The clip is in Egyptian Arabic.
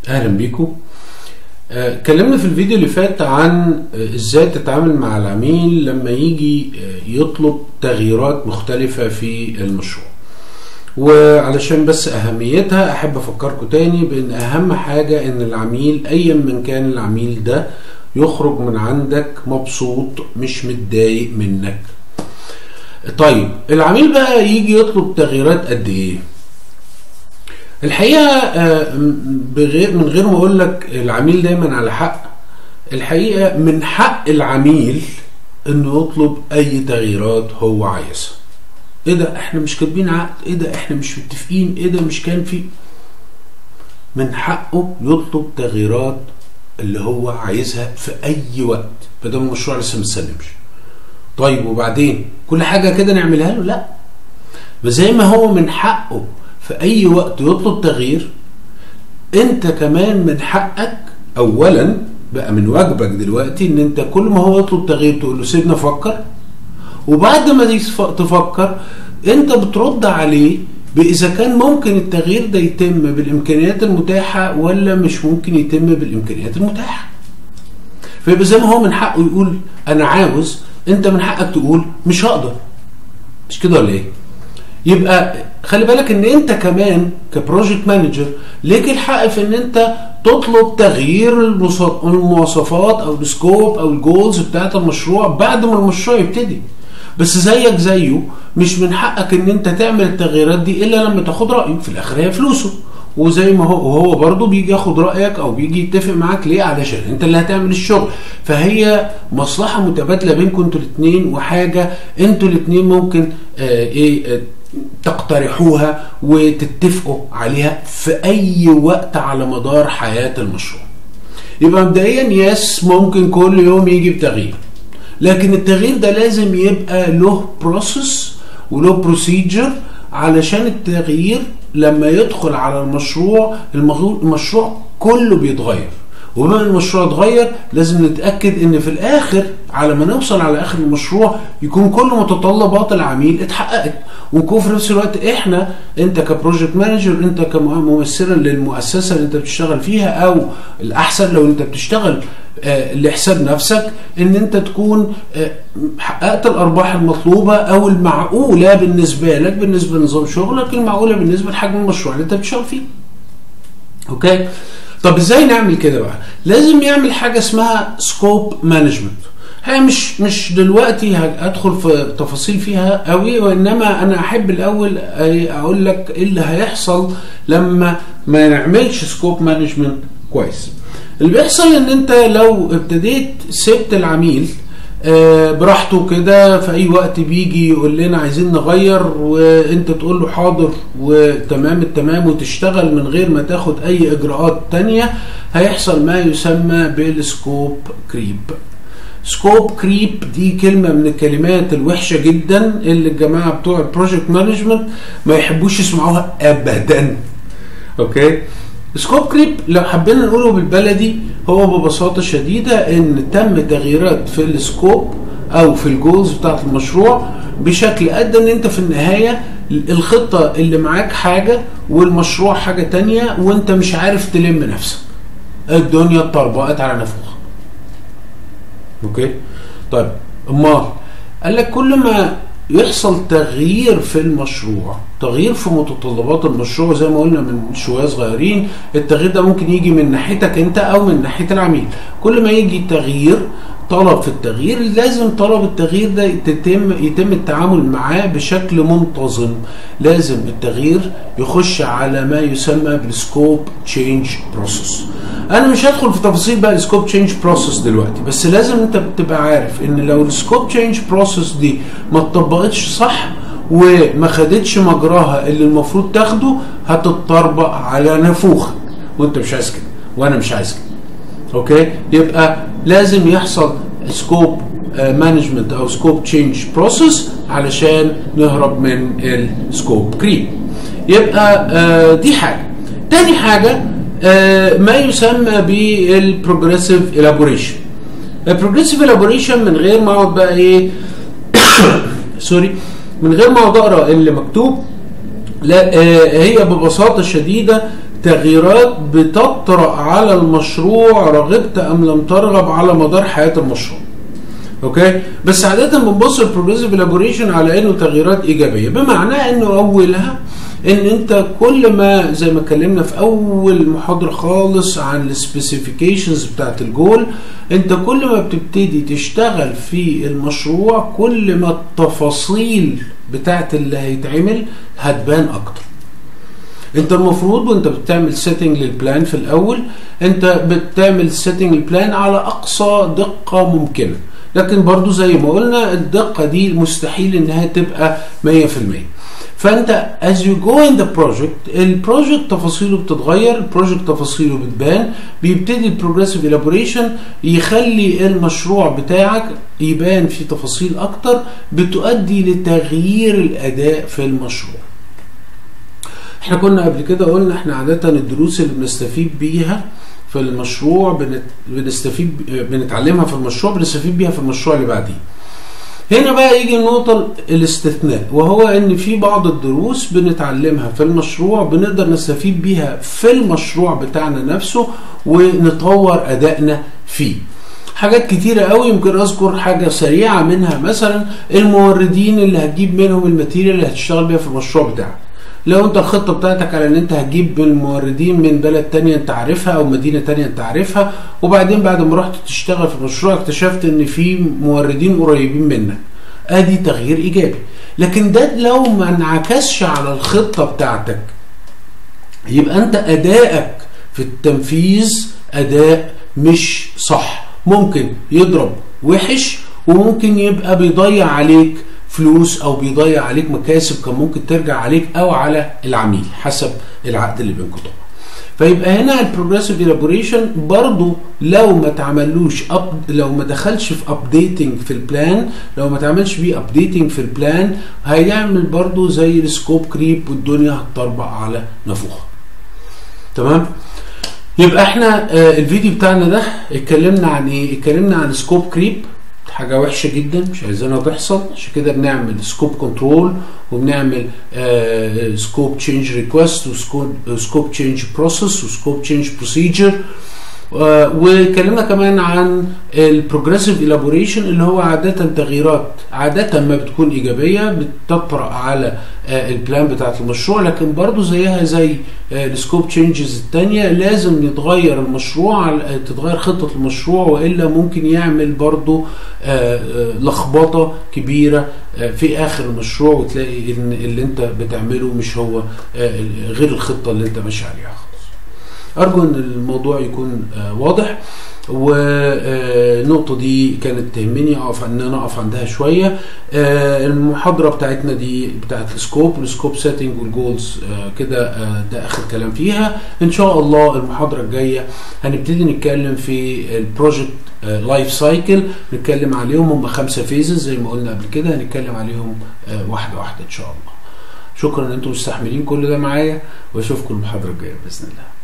اهلا بيكم آه، اتكلمنا في الفيديو اللي فات عن آه، ازاي تتعامل مع العميل لما يجي آه، يطلب تغييرات مختلفة في المشروع وعلشان بس اهميتها احب افكركم تاني بان اهم حاجة ان العميل ايا من كان العميل ده يخرج من عندك مبسوط مش متضايق منك طيب العميل بقى يجي يطلب تغييرات قد ايه الحقيقه آه، م- بغير من غير ما اقول لك العميل دايما على حق الحقيقه من حق العميل انه يطلب اي تغييرات هو عايزها ايه ده احنا مش كاتبين عقد ايه ده احنا مش متفقين ايه ده مش كان في من حقه يطلب تغييرات اللي هو عايزها في اي وقت ما دام المشروع لسه ما اتسلمش طيب وبعدين كل حاجه كده نعملها له لا ما زي ما هو من حقه في اي وقت يطلب تغيير انت كمان من حقك اولا بقى من واجبك دلوقتي ان انت كل ما هو يطلب تغيير تقول له سيبنا افكر وبعد ما تف- تفكر انت بترد عليه باذا كان ممكن التغيير ده يتم بالامكانيات المتاحه ولا مش ممكن يتم بالامكانيات المتاحه فيبقى زي ما هو من حقه يقول انا عاوز انت من حقك تقول مش هقدر مش كده ولا ايه يبقى خلي بالك ان انت كمان كبروجكت مانجر ليك الحق في ان انت تطلب تغيير المص- المواصفات او السكوب او الجولز بتاعت المشروع بعد ما المشروع يبتدي بس زيك زيه مش من حقك ان انت تعمل التغييرات دي الا لما تاخد رايه في الاخر هي فلوسه وزي ما هو وهو برضه بيجي ياخد رايك او بيجي يتفق معاك ليه علشان انت اللي هتعمل الشغل فهي مصلحه متبادله بينكم انتوا الاثنين وحاجه انتوا الاثنين ممكن آه ايه آه تقترحوها وتتفقوا عليها في اي وقت على مدار حياه المشروع يبقى مبدئيا يس ممكن كل يوم يجي بتغيير لكن التغيير ده لازم يبقى له بروسيس وله بروسيجر علشان التغيير لما يدخل على المشروع المغو- المشروع كله بيتغير وبما ان المشروع اتغير لازم نتاكد ان في الاخر على ما نوصل على اخر المشروع يكون كل متطلبات العميل اتحققت ونكون في نفس الوقت احنا انت كبروجكت مانجر انت كممثلا للمؤسسه اللي انت بتشتغل فيها او الاحسن لو انت بتشتغل آه، لحساب نفسك ان انت تكون آه، حققت الارباح المطلوبه او المعقوله بالنسبه لك بالنسبه لنظام شغلك المعقوله بالنسبه لحجم المشروع اللي انت بتشتغل فيه اوكي طب ازاي نعمل كده بقى لازم يعمل حاجه اسمها سكوب مانجمنت هي مش مش دلوقتي هدخل في تفاصيل فيها قوي وانما انا احب الاول أي- اقول لك ايه اللي هيحصل لما ما نعملش سكوب مانجمنت كويس اللي بيحصل ان انت لو ابتديت سبت العميل آه، براحته كده في اي وقت بيجي يقول لنا عايزين نغير وانت تقول له حاضر وتمام التمام وتشتغل من غير ما تاخد اي اجراءات تانية هيحصل ما يسمى بالسكوب كريب سكوب كريب دي كلمة من الكلمات الوحشة جدا اللي الجماعة بتوع البروجكت مانجمنت ما يحبوش يسمعوها ابدا اوكي سكوب كريب لو حبينا نقوله بالبلدي هو ببساطة شديدة ان تم تغييرات في السكوب او في الجولز بتاعت المشروع بشكل ادى ان انت في النهاية الخطة اللي معاك حاجة والمشروع حاجة تانية وانت مش عارف تلم نفسك الدنيا اتطربقت على نفوخ اوكي طيب امال قال لك كل ما يحصل تغيير في المشروع تغيير في متطلبات المشروع زي ما قلنا من شويه صغيرين التغيير ده ممكن يجي من ناحيتك انت او من ناحيه العميل كل ما يجي تغيير طلب في التغيير لازم طلب التغيير ده يتم يتم التعامل معاه بشكل منتظم لازم التغيير يخش على ما يسمى بالسكوب تشينج بروسيس انا مش هدخل في تفاصيل بقى السكوب تشينج بروسيس دلوقتي بس لازم انت تبقى عارف ان لو السكوب تشينج بروسيس دي ما اتطبقتش صح وما خدتش مجراها اللي المفروض تاخده هتتطربق على نافوخك وانت مش عايز كده وانا مش عايز كده اوكي يبقى لازم يحصل سكوب مانجمنت او سكوب تشينج بروسيس علشان نهرب من السكوب كريب يبقى آه، دي حاجه تاني حاجه آه، ما يسمى بالبروجريسيف الابوريشن البروجريسيف الابوريشن من غير ما اقعد بقى ايه سوري من غير ما اقعد اقرا اللي مكتوب لا آه، هي ببساطه شديده تغييرات بتطرأ على المشروع رغبت ام لم ترغب على مدار حياه المشروع اوكي بس عاده بنبص البروجريسيف الابوريشن على انه تغييرات ايجابيه بمعنى انه اولها ان انت كل ما زي ما اتكلمنا في اول محاضره خالص عن السبيسيفيكيشنز بتاعت الجول انت كل ما بتبتدي تشتغل في المشروع كل ما التفاصيل بتاعت اللي هيتعمل هتبان اكتر انت المفروض وانت بتعمل سيتنج للبلان في الاول انت بتعمل سيتنج البلان على اقصى دقه ممكنه لكن برضو زي ما قلنا الدقه دي مستحيل انها تبقى 100% فانت as you go in the project البروجكت تفاصيله بتتغير البروجكت تفاصيله بتبان بيبتدي البروجريسيف elaboration يخلي المشروع بتاعك يبان في تفاصيل اكتر بتؤدي لتغيير الاداء في المشروع احنا كنا قبل كده قلنا احنا عادة الدروس اللي بنستفيد بيها في المشروع بنت... بنستفيد بنتعلمها في المشروع بنستفيد بيها في المشروع اللي بعديه هنا بقى يجي النقطة الاستثناء وهو ان في بعض الدروس بنتعلمها في المشروع بنقدر نستفيد بيها في المشروع بتاعنا نفسه ونطور ادائنا فيه حاجات كتيرة قوي يمكن اذكر حاجة سريعة منها مثلا الموردين اللي هتجيب منهم الماتيريال اللي هتشتغل بيها في المشروع بتاعك لو انت الخطة بتاعتك على ان انت هتجيب الموردين من بلد تانية انت عارفها او مدينة تانية انت عارفها وبعدين بعد ما رحت تشتغل في المشروع اكتشفت ان في موردين قريبين منك ادي تغيير ايجابي لكن ده لو ما انعكسش على الخطة بتاعتك يبقى انت ادائك في التنفيذ اداء مش صح ممكن يضرب وحش وممكن يبقى بيضيع عليك فلوس او بيضيع عليك مكاسب كان ممكن ترجع عليك او على العميل حسب العقد اللي بينكم طبعا فيبقى هنا البروجريسيف ديلابوريشن برضو لو ما تعملوش أب لو ما دخلش في ابديتنج في البلان لو ما تعملش بيه ابديتنج في البلان هيعمل برضو زي السكوب كريب والدنيا هتطربق على نافوخها تمام يبقى احنا آه الفيديو بتاعنا ده اتكلمنا عن ايه اتكلمنا عن سكوب كريب حاجه وحشه جدا مش عايزينها تحصل عشان كده بنعمل سكوب كنترول وبنعمل سكوب تشينج ريكوست وسكوب تشينج بروسيس وسكوب تشينج بروسيجر واتكلمنا كمان عن البروجريسيف الابوريشن اللي هو عاده تغييرات عاده ما بتكون ايجابيه بتطرا على البلان بتاعت المشروع لكن برضو زيها زي السكوب تشينجز الثانيه لازم يتغير المشروع تتغير خطه المشروع والا ممكن يعمل برضو لخبطه كبيره في اخر المشروع وتلاقي ان اللي انت بتعمله مش هو غير الخطه اللي انت ماشي عليها ارجو ان الموضوع يكون واضح والنقطة دي كانت تهمني اقف ان انا اقف عندها شوية المحاضرة بتاعتنا دي بتاعت السكوب والسكوب سيتنج والجولز كده ده اخر كلام فيها ان شاء الله المحاضرة الجاية هنبتدي نتكلم في البروجكت لايف سايكل نتكلم عليهم هم خمسة فيزز زي ما قلنا قبل كده هنتكلم عليهم واحدة واحدة ان شاء الله شكرا ان انتم مستحملين كل ده معايا واشوفكم المحاضرة الجاية باذن الله